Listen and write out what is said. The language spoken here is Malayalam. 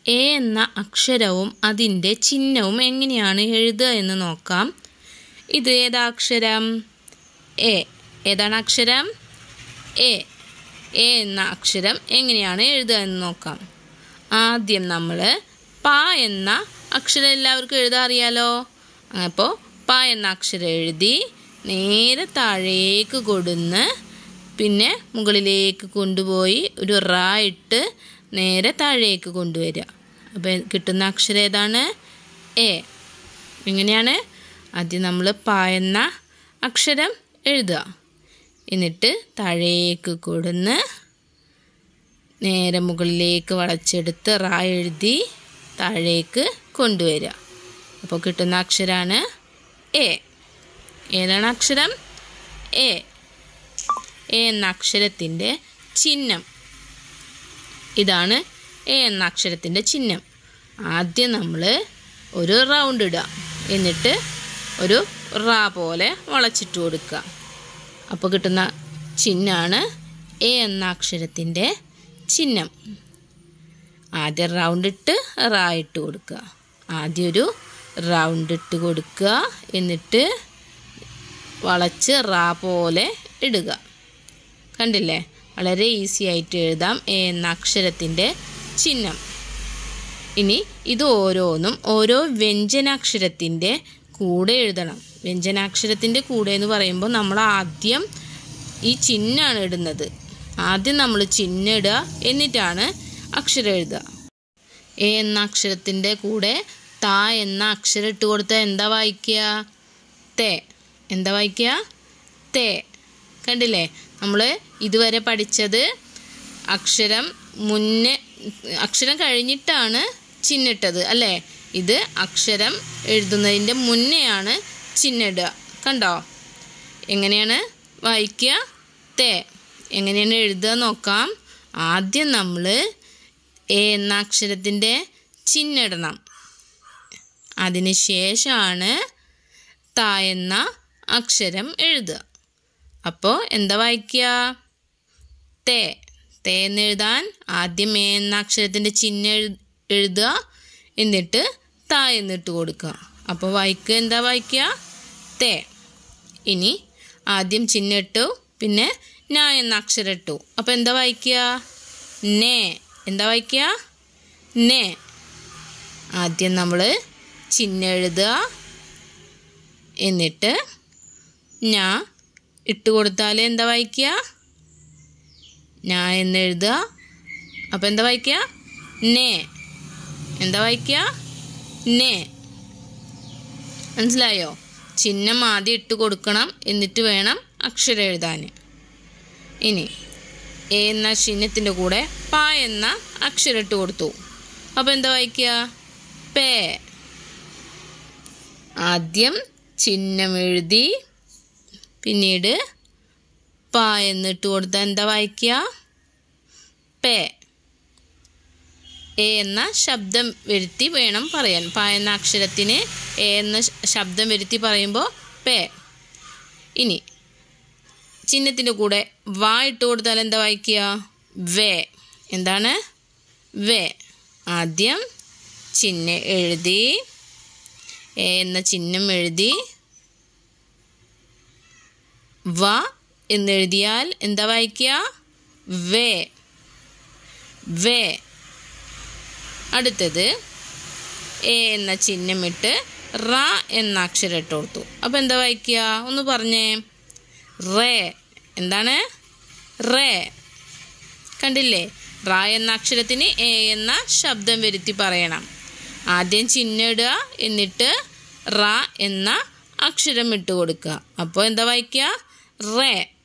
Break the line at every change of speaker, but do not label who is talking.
എ എന്ന അക്ഷരവും അതിൻ്റെ ചിഹ്നവും എങ്ങനെയാണ് എഴുതുക എന്ന് നോക്കാം ഇത് ഏതാ അക്ഷരം എ ഏതാണ് അക്ഷരം എ എ എന്ന അക്ഷരം എങ്ങനെയാണ് എഴുതുക എന്ന് നോക്കാം ആദ്യം നമ്മൾ പ എന്ന അക്ഷരം എല്ലാവർക്കും എഴുതാൻ അറിയാലോ അപ്പോൾ പ എന്ന അക്ഷരം എഴുതി നേരെ താഴേക്ക് കൊടുന്ന് പിന്നെ മുകളിലേക്ക് കൊണ്ടുപോയി ഒരു റാ ഇട്ട് നേരെ താഴേക്ക് കൊണ്ടുവരിക അപ്പോൾ കിട്ടുന്ന അക്ഷരം ഏതാണ് എ ഇങ്ങനെയാണ് ആദ്യം നമ്മൾ പ എന്ന അക്ഷരം എഴുതുക എന്നിട്ട് താഴേക്ക് കൊടുന്ന് നേരെ മുകളിലേക്ക് വളച്ചെടുത്ത് റാ എഴുതി താഴേക്ക് കൊണ്ടുവരിക അപ്പോൾ കിട്ടുന്ന അക്ഷരമാണ് എ ഏതാണ് അക്ഷരം എ എ എന്ന അക്ഷരത്തിൻ്റെ ചിഹ്നം ഇതാണ് എ എന്ന അക്ഷരത്തിൻ്റെ ചിഹ്നം ആദ്യം നമ്മൾ ഒരു റൗണ്ട് ഇടുക എന്നിട്ട് ഒരു റാ പോലെ വളച്ചിട്ട് കൊടുക്കുക അപ്പോൾ കിട്ടുന്ന ചിഹ്നമാണ് എ എന്ന അക്ഷരത്തിൻ്റെ ചിഹ്നം ആദ്യം റൗണ്ട് ഇട്ട് റാ ഇട്ട് കൊടുക്കുക ആദ്യം ഒരു റൗണ്ട് ഇട്ട് കൊടുക്കുക എന്നിട്ട് വളച്ച് റാ പോലെ ഇടുക കണ്ടില്ലേ വളരെ ഈസി ആയിട്ട് എഴുതാം എ എന്ന അക്ഷരത്തിൻ്റെ ചിഹ്നം ഇനി ഇത് ഓരോന്നും ഓരോ വ്യഞ്ജനാക്ഷരത്തിൻ്റെ കൂടെ എഴുതണം വ്യഞ്ജനാക്ഷരത്തിൻ്റെ കൂടെ എന്ന് പറയുമ്പോൾ നമ്മൾ ആദ്യം ഈ ചിഹ്നമാണ് ഇടുന്നത് ആദ്യം നമ്മൾ ചിഹ്നം ഇടുക എന്നിട്ടാണ് അക്ഷരം എഴുതുക എ എന്ന അക്ഷരത്തിൻ്റെ കൂടെ ത എന്ന അക്ഷരം ഇട്ട് കൊടുത്താൽ എന്താ വായിക്കുക തേ എന്താ വായിക്കുക തേ കണ്ടില്ലേ നമ്മൾ ഇതുവരെ പഠിച്ചത് അക്ഷരം മുന്നേ അക്ഷരം കഴിഞ്ഞിട്ടാണ് ചിഹ്നിട്ടത് അല്ലേ ഇത് അക്ഷരം എഴുതുന്നതിൻ്റെ മുന്നെയാണ് ചിഹ്നിടുക കണ്ടോ എങ്ങനെയാണ് വായിക്കുക തേ എങ്ങനെയാണ് എഴുതുക നോക്കാം ആദ്യം നമ്മൾ എ എന്ന അക്ഷരത്തിൻ്റെ ചിഹ്നിടണം അതിന് ശേഷമാണ് ത എന്ന അക്ഷരം എഴുതുക അപ്പോൾ എന്താ വായിക്കുക തേ തേ എന്ന് എഴുതാൻ ആദ്യം എ എന്ന അക്ഷരത്തിൻ്റെ ചിഹ്നം എഴു എഴുതുക എന്നിട്ട് ത എന്നിട്ട് കൊടുക്കുക അപ്പോൾ വായിക്കുക എന്താ വായിക്കുക തേ ഇനി ആദ്യം ചിഹ്നം ഇട്ടു പിന്നെ ന എന്ന അക്ഷരം ഇട്ടു അപ്പോൾ എന്താ വായിക്കുക നേ എന്താ വായിക്കുക നേ ആദ്യം നമ്മൾ ചിഹ്നം എഴുതുക എന്നിട്ട് ഞാ ഇട്ട് കൊടുത്താൽ എന്താ വായിക്കുക ഞാ എന്ന് എഴുതുക അപ്പോൾ എന്താ വായിക്കുക നേ എന്താ വായിക്കുക നേ മനസ്സിലായോ ചിഹ്നം ആദ്യം ഇട്ട് കൊടുക്കണം എന്നിട്ട് വേണം അക്ഷരം എഴുതാൻ ഇനി എ എന്ന ചിഹ്നത്തിൻ്റെ കൂടെ പ എന്ന അക്ഷരം ഇട്ട് കൊടുത്തു അപ്പോൾ എന്താ വായിക്കുക പേ ആദ്യം ചിഹ്നം എഴുതി പിന്നീട് പ എന്നിട്ട് കൊടുത്താൽ എന്താ വായിക്കുക പേ എ എന്ന ശബ്ദം വരുത്തി വേണം പറയാൻ പ എന്ന അക്ഷരത്തിന് എ എന്ന ശബ്ദം വരുത്തി പറയുമ്പോൾ പേ ഇനി ചിഹ്നത്തിൻ്റെ കൂടെ വാ ഇട്ട് കൊടുത്താൽ എന്താ വായിക്കുക വേ എന്താണ് വേ ആദ്യം ചിഹ്നം എഴുതി എ എന്ന ചിഹ്നം എഴുതി വ എന്നെഴുതിയാൽ എന്താ വായിക്കുക വേ വേ അടുത്തത് എ എന്ന ചിഹ്നമിട്ട് റ എന്ന അക്ഷരം ഇട്ട് കൊടുത്തു അപ്പോൾ എന്താ വായിക്കുക ഒന്ന് പറഞ്ഞേ റേ എന്താണ് റേ കണ്ടില്ലേ റ എന്ന അക്ഷരത്തിന് എ എന്ന ശബ്ദം വരുത്തി പറയണം ആദ്യം ചിഹ്നം ഇടുക എന്നിട്ട് റ എന്ന അക്ഷരം ഇട്ട് കൊടുക്കുക അപ്പോൾ എന്താ വായിക്കുക റേ